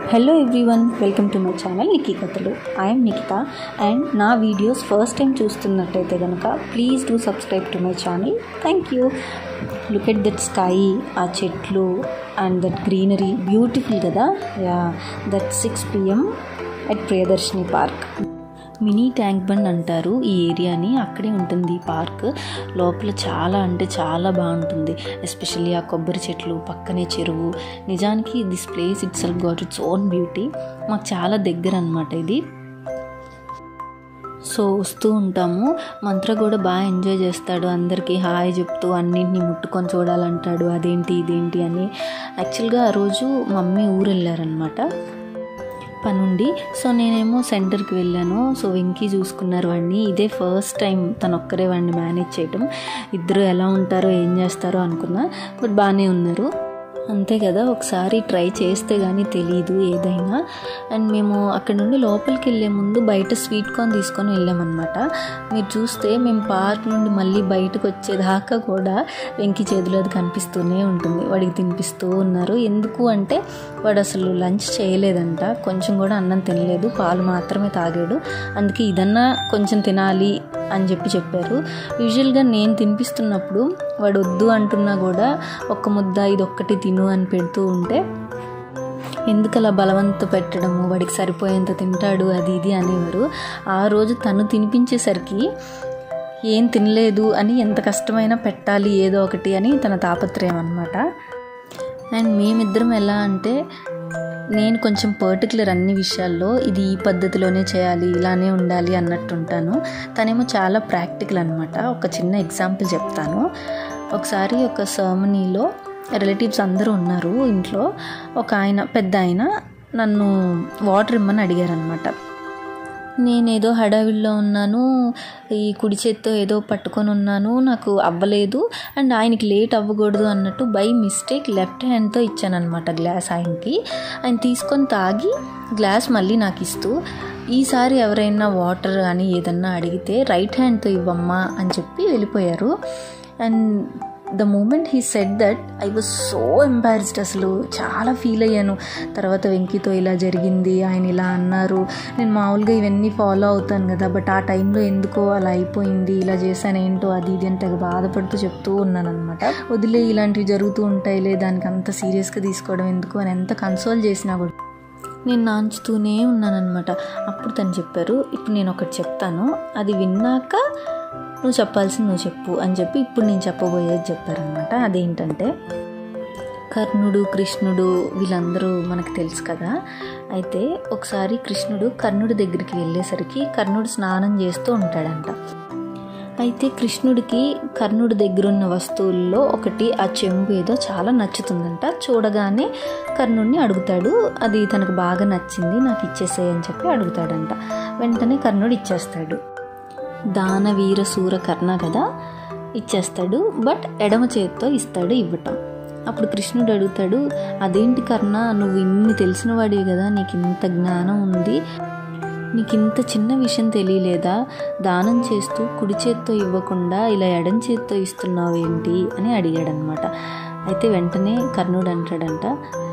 hello everyone welcome to my channel Nikhi Kathalu I'm Nikhitha and నా videos first time చూస్తున్నట్టయితే కనుక please do subscribe to my channel thank you look at that sky ఆ చెట్లు and that greenery beautiful కదా yeah that six PM at Priyadarshini park mini tank bund అంటారు ఈ ఏరియాని అక్కడే ఉంటుంది ఈ పార్క్ లోపల చాలా అంటే చాలా బాగుంటుంది ఎస్పెషల్లీ ఆ కొబ్బరి చెట్లు పక్కనే చెరువు నిజానికి this place itself got its own beauty మాకు చాలా దగ్గర అనమాట ఇది సో వస్తూ ఉంటాము మంత్ర కూడా బాగా ఎంజాయ్ చేస్తాడు అందరికీ హాయ్ చెప్తూ అన్నింటినీ ముట్టుకొని చూడాలంటాడు అదేంటి ఇదేంటి అని యాక్చువల్గా ఆ రోజు మమ్మీ ఊరు వెళ్ళారనమాట పనుండి సో నేనేమో సెంటర్కి వెళ్ళాను సో వెంకీ చూసుకున్నారు వాడిని ఇదే ఫస్ట్ టైం తను ఒక్కరే వాడిని మేనేజ్ చేయటం ఇద్దరు ఎలా ఉంటారో ఏం చేస్తారో అనుకున్నా బట్ బాగానే ఉన్నారు అంతే కదా ఒకసారి ట్రై చేస్తే కానీ తెలియదు ఏదైనా అండ్ మేము అక్కడ నుండి లోపలికి వెళ్ళే ముందు బయట స్వీట్ కార్న్ తీసుకొని వెళ్ళామన్నమాట మీరు చూస్తే మేము పార్క్ నుండి మళ్ళీ బయటకు వచ్చేదాకా కూడా వెంకి చేతిలో అది కనిపిస్తూనే ఉంటుంది వాడికి తినిపిస్తూ ఉన్నారు ఎందుకు అంటే వాడు అసలు లంచ్ చేయలేదంట కొంచెం కూడా అన్నం తినలేదు పాలు మాత్రమే తాగాడు అందుకే ఇదన్నా కొంచెం తినాలి అని చెప్పి చెప్పారు యూజువల్గా నేను తినిపిస్తున్నప్పుడు వాడు వద్దు అంటున్నా కూడా ఒక్క ముద్ద ఇది ఒక్కటి తిను అని పెడుతూ ఉంటే ఎందుకు అలా బలవంత పెట్టడము వాడికి సరిపోయేంత తింటాడు అది ఇది అనేవారు ఆ రోజు తను తినిపించేసరికి ఏం తినలేదు అని ఎంత కష్టమైనా పెట్టాలి ఏదో ఒకటి అని తన తాపత్రయం అనమాట అండ్ మేమిద్దరం ఎలా అంటే నేను కొంచెం పర్టికులర్ అన్ని విషయాల్లో ఇది ఈ పద్ధతిలోనే చేయాలి ఇలానే ఉండాలి అన్నట్టు ఉంటాను తనేమో చాలా ప్రాక్టికల్ అనమాట ఒక చిన్న ఎగ్జాంపుల్ చెప్తాను ఒకసారి ఒక సర్మనీలో రిలేటివ్స్ అందరూ ఉన్నారు ఇంట్లో ఒక ఆయన పెద్ద ఆయన నన్ను వాటర్ ఇమ్మని అడిగారనమాట నేనేదో హడావిడిలో ఉన్నాను ఈ కుడి చేత్తో ఏదో పట్టుకొని ఉన్నాను నాకు అవ్వలేదు అండ్ ఆయనకి లేట్ అవ్వకూడదు అన్నట్టు బై మిస్టేక్ లెఫ్ట్ హ్యాండ్తో ఇచ్చానమాట గ్లాస్ ఆయనకి ఆయన తీసుకొని తాగి గ్లాస్ మళ్ళీ నాకు ఇస్తూ ఈసారి ఎవరైనా వాటర్ కానీ ఏదన్నా అడిగితే రైట్ హ్యాండ్తో ఇవ్వమ్మా అని చెప్పి వెళ్ళిపోయారు and the moment he said that I was so embarrassed అసలు చాలా ఫీల్ అయ్యాను తర్వాత వెంకీతో ఇలా జరిగింది ఆయన ఇలా అన్నారు నేను మామూలుగా ఇవన్నీ ఫాలో అవుతాను కదా బట్ ఆ టైంలో ఎందుకో అలా అయిపోయింది ఇలా చేశాను ఏంటో అది ఇది అంటే బాధపడుతూ చెప్తూ ఉన్నాను అనమాట వదిలే ఇలాంటివి జరుగుతూ ఉంటాయిలే దానికి అంత సీరియస్గా తీసుకోవడం ఎందుకు అని ఎంత కన్సోల్ చేసినా కూడా నేను నాంచుతూనే ఉన్నానన్నమాట అప్పుడు తను చెప్పారు ఇప్పుడు నేను ఒకటి చెప్తాను అది విన్నాక నువ్వు చెప్పాల్సింది నువ్వు చెప్పు అని చెప్పి ఇప్పుడు నేను చెప్పబోయేది చెప్పారనమాట అదేంటంటే కర్ణుడు కృష్ణుడు వీళ్ళందరూ మనకు తెలుసు కదా అయితే ఒకసారి కృష్ణుడు కర్ణుడి దగ్గరికి వెళ్ళేసరికి కర్ణుడు స్నానం చేస్తూ ఉంటాడంట అయితే కృష్ణుడికి కర్ణుడి దగ్గరున్న వస్తువుల్లో ఒకటి ఆ చెంబు ఏదో చాలా నచ్చుతుందంట చూడగానే కర్ణుడిని అడుగుతాడు అది తనకు బాగా నచ్చింది నాకు ఇచ్చేసేయ్ అని చెప్పి అడుగుతాడంట వెంటనే కర్ణుడు ఇచ్చేస్తాడు దానవీర సూర కర్ణ కదా ఇచ్చేస్తాడు బట్ ఎడమ చేతితో ఇస్తాడు ఇవ్వటం అప్పుడు కృష్ణుడు అడుగుతాడు అదేంటి కర్ణ నువ్వు ఇన్ని తెలిసిన వాడివి కదా నీకు ఇంత జ్ఞానం ఉంది నీకు ఇంత చిన్న విషయం తెలియలేదా దానం చేస్తూ కుడి చేత్తో ఇవ్వకుండా ఇలా ఎడం చేత్తో ఇస్తున్నావు ఏంటి అని అడిగాడనమాట అయితే వెంటనే కర్ణుడు అంటాడంట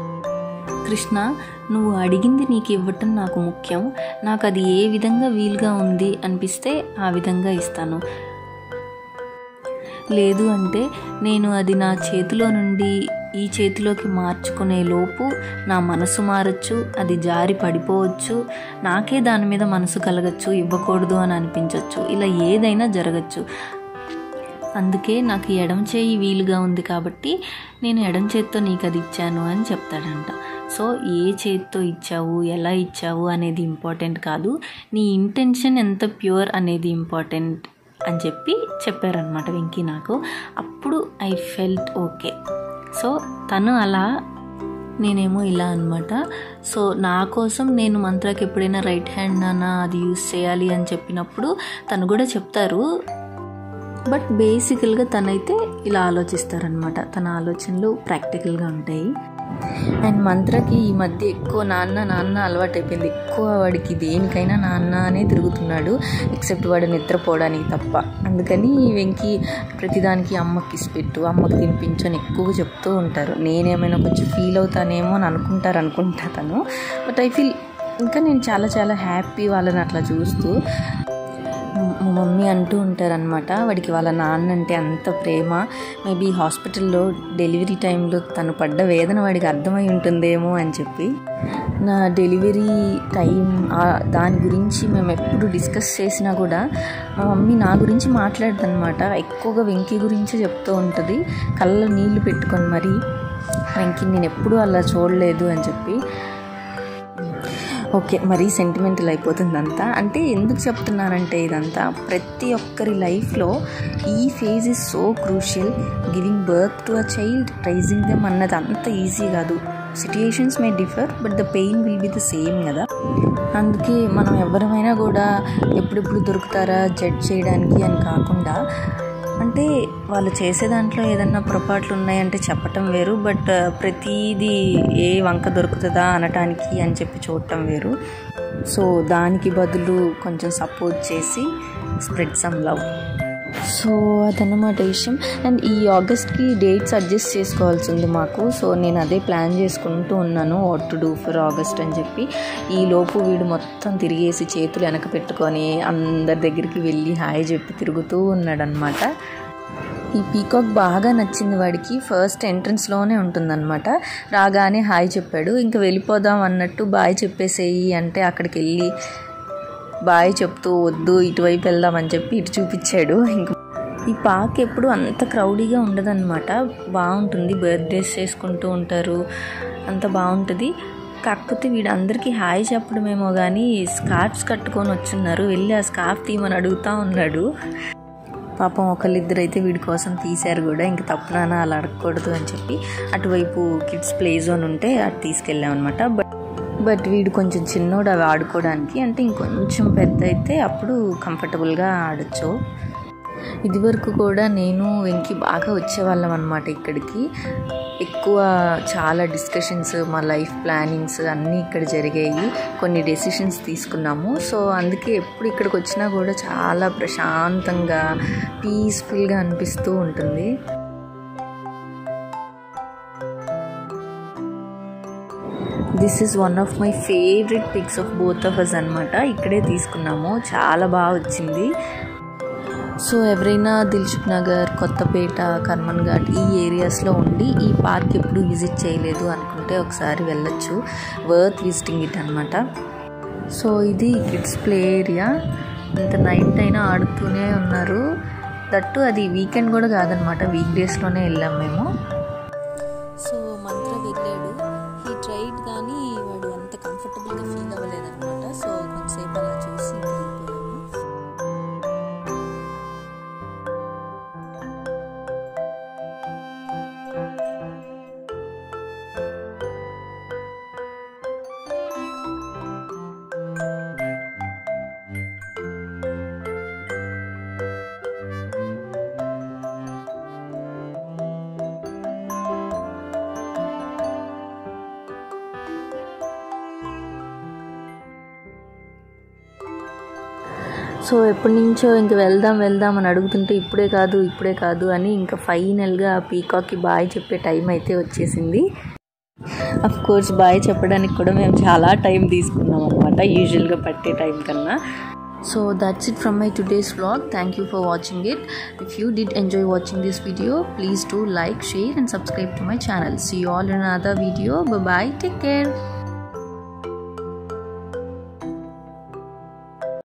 కృష్ణ నువ్వు అడిగింది నీకు ఇవ్వటం నాకు ముఖ్యం నాకు అది ఏ విధంగా వీలుగా ఉంది అనిపిస్తే ఆ విధంగా ఇస్తాను లేదు అంటే నేను అది నా చేతిలో నుండి ఈ చేతిలోకి మార్చుకునే లోపు నా మనసు మారచ్చు అది జారి పడిపోవచ్చు నాకే దాని మీద మనసు కలగచ్చు ఇవ్వకూడదు అని అనిపించవచ్చు ఇలా ఏదైనా జరగచ్చు అందుకే నాకు ఎడం చేయి వీలుగా ఉంది కాబట్టి నేను ఎడం చేత్తో నీకు అది ఇచ్చాను అని చెప్తాడంట సో ఏ చేత్తో ఇచ్చావు ఎలా ఇచ్చావు అనేది ఇంపార్టెంట్ కాదు నీ ఇంటెన్షన్ ఎంత ప్యూర్ అనేది ఇంపార్టెంట్ అని చెప్పి చెప్పారనమాట వెంకీ నాకు అప్పుడు ఐ ఫెల్ట్ ఓకే సో తను అలా నేనేమో ఇలా అనమాట సో నా కోసం నేను మంత్రాకి ఎప్పుడైనా రైట్ హ్యాండ్ నాన్న అది యూస్ చేయాలి అని చెప్పినప్పుడు తను కూడా చెప్తారు బట్ బేసికల్గా తనైతే ఇలా ఆలోచిస్తారనమాట తన ఆలోచనలు ప్రాక్టికల్గా ఉంటాయి అండ్ మంత్రకి ఈ మధ్య ఎక్కువ నాన్న నాన్న అలవాటు అయిపోయింది ఎక్కువ వాడికి దేనికైనా నాన్న అనే తిరుగుతున్నాడు ఎక్సెప్ట్ వాడు నిద్రపోవడానికి తప్ప అందుకని వెంకి ప్రతిదానికి అమ్మకి ఇసిపెట్టు అమ్మకి తినిపించు అని ఎక్కువగా చెప్తూ ఉంటారు నేనేమైనా కొంచెం ఫీల్ అవుతానేమో అని అనుకుంటారు అనుకుంటా తను బట్ ఐ ఫీల్ ఇంకా నేను చాలా చాలా హ్యాపీ వాళ్ళని అట్లా చూస్తూ మా మమ్మీ అంటూ ఉంటారనమాట వాడికి వాళ్ళ నాన్న అంటే అంత ప్రేమ మేబీ హాస్పిటల్లో డెలివరీ టైంలో తను పడ్డ వేదన వాడికి అర్థమై ఉంటుందేమో అని చెప్పి నా డెలివరీ టైం దాని గురించి మేము ఎప్పుడు డిస్కస్ చేసినా కూడా మా మమ్మీ నా గురించి మాట్లాడదనమాట ఎక్కువగా వెంకీ గురించే చెప్తూ ఉంటుంది కళ్ళ నీళ్లు పెట్టుకొని మరి వెంకీ నేను ఎప్పుడూ అలా చూడలేదు అని చెప్పి ఓకే మరీ సెంటిమెంటల్ అయిపోతుంది అంతా అంటే ఎందుకు చెప్తున్నానంటే ఇదంతా ప్రతి ఒక్కరి లైఫ్లో ఈ phase is so crucial giving birth to a child raising them అన్నది అంత ఈజీ కాదు situations may differ but the pain will be the same కదా అందుకే మనం ఎవరమైనా కూడా ఎప్పుడెప్పుడు దొరుకుతారా జడ్జ్ చేయడానికి అని కాకుండా అంటే వాళ్ళు చేసే దాంట్లో ఏదన్నా పొరపాట్లు ఉన్నాయంటే చెప్పటం వేరు బట్ ప్రతిదీ ఏ వంక దొరుకుతుందా అనటానికి అని చెప్పి చూడటం వేరు సో దానికి బదులు కొంచెం సపోర్ట్ చేసి స్ప్రెడ్ సమ్ లవ్ సో అదన్నమాట విషయం అండ్ ఈ ఆగస్ట్కి డేట్స్ అడ్జస్ట్ చేసుకోవాల్సి ఉంది మాకు సో నేను అదే ప్లాన్ చేసుకుంటూ ఉన్నాను what to do for August అని చెప్పి ఈ లోపు వీడు మొత్తం తిరిగేసి చేతులు వెనక పెట్టుకొని అందరి దగ్గరికి వెళ్ళి హాయ్ చెప్పి తిరుగుతూ ఉన్నాడనమాట ఈ పీకాక్ బాగా నచ్చింది వాడికి ఫస్ట్ ఎంట్రన్స్లోనే ఉంటుందన్నమాట రాగానే హాయ్ చెప్పాడు ఇంకా వెళ్ళిపోదాం అన్నట్టు బాయ్ చెప్పేసేయి అంటే అక్కడికి వెళ్ళి బాయ్ చెప్తూ వద్దు ఇటువైపు వెళ్దామని చెప్పి ఇటు చూపించాడు ఇంక ఈ పార్క్ ఎప్పుడు అంత క్రౌడీగా ఉండదన్నమాట బాగుంటుంది బర్త్డేస్ చేసుకుంటూ ఉంటారు అంత బాగుంటుంది కాకపోతే వీడు అందరికీ హాయ్ చెప్పడమేమో కానీ స్కార్ఫ్స్ కట్టుకొని వచ్చున్నారు వెళ్ళి ఆ స్కార్ఫ్ తీయమని అడుగుతూ ఉన్నాడు పాపం ఒకళ్ళిద్దరు అయితే వీడి కోసం తీశారు కూడా ఇంక తప్పునానా అలా అడగకూడదు అని చెప్పి అటువైపు కిడ్స్ ప్లే జోన్ ఉంటే అటు తీసుకెళ్ళాం అనమాట బట్ బట్ వీడు కొంచెం చిన్నోడు అవి ఆడుకోవడానికి అంటే ఇంకొంచెం పెద్ద అయితే అప్పుడు కంఫర్టబుల్గా ఆడచ్చు ఇదివరకు కూడా నేను వెంకి బాగా వచ్చేవాళ్ళం అనమాట ఇక్కడికి ఎక్కువ చాలా డిస్కషన్స్ మా లైఫ్ ప్లానింగ్స్ అన్నీ ఇక్కడ జరిగాయి కొన్ని డెసిషన్స్ తీసుకున్నాము సో అందుకే ఎప్పుడు ఇక్కడికి వచ్చినా కూడా చాలా ప్రశాంతంగా పీస్ఫుల్గా అనిపిస్తూ ఉంటుంది this is one of my favourite pics of both of us అనమాట ఇక్కడే తీసుకున్నాము చాలా బాగా వచ్చింది సో ఎవరైనా దిల్సుఖ్ నగర్ కొత్తపేట కర్మన్ ఘాట్ ఈ ఏరియాస్లో ఉండి ఈ పార్క్ ఎప్పుడు విజిట్ చేయలేదు అనుకుంటే ఒకసారి వెళ్ళొచ్చు వర్త్ విజిటింగ్ ఇట్ అనమాట సో ఇది కిడ్స్ ప్లే ఏరియా ఇంత నైట్ అయినా ఆడుతూనే ఉన్నారు దట్టు అది వీకెండ్ కూడా కాదనమాట వీక్ డేస్లోనే వెళ్ళాం మేము సో మంత్ర వెళ్ళాడు ఈ ట్రైడ్ కానీ వాడు అంత కంఫర్టబుల్గా ఫీల్ అవ్వలేదన్నమాట సో కొంతసేపు అలా చూసి వెళ్ళిపోయాము సో ఎప్పటి నుంచో ఇంక వెళ్దాం వెళ్దాం అని అడుగుతుంటే ఇప్పుడే కాదు ఇప్పుడే కాదు అని ఇంకా ఫైనల్గా పీకాక్కి బాయ్ చెప్పే టైం అయితే వచ్చేసింది అఫ్ కోర్స్ బాయ్ చెప్పడానికి కూడా మేము చాలా టైం తీసుకున్నాం అనమాట యూజువల్గా పట్టే టైం కన్నా so that's it from my today's vlog thank you for watching it if you did enjoy watching this video please to like share and subscribe to my channel see all in other video bye take care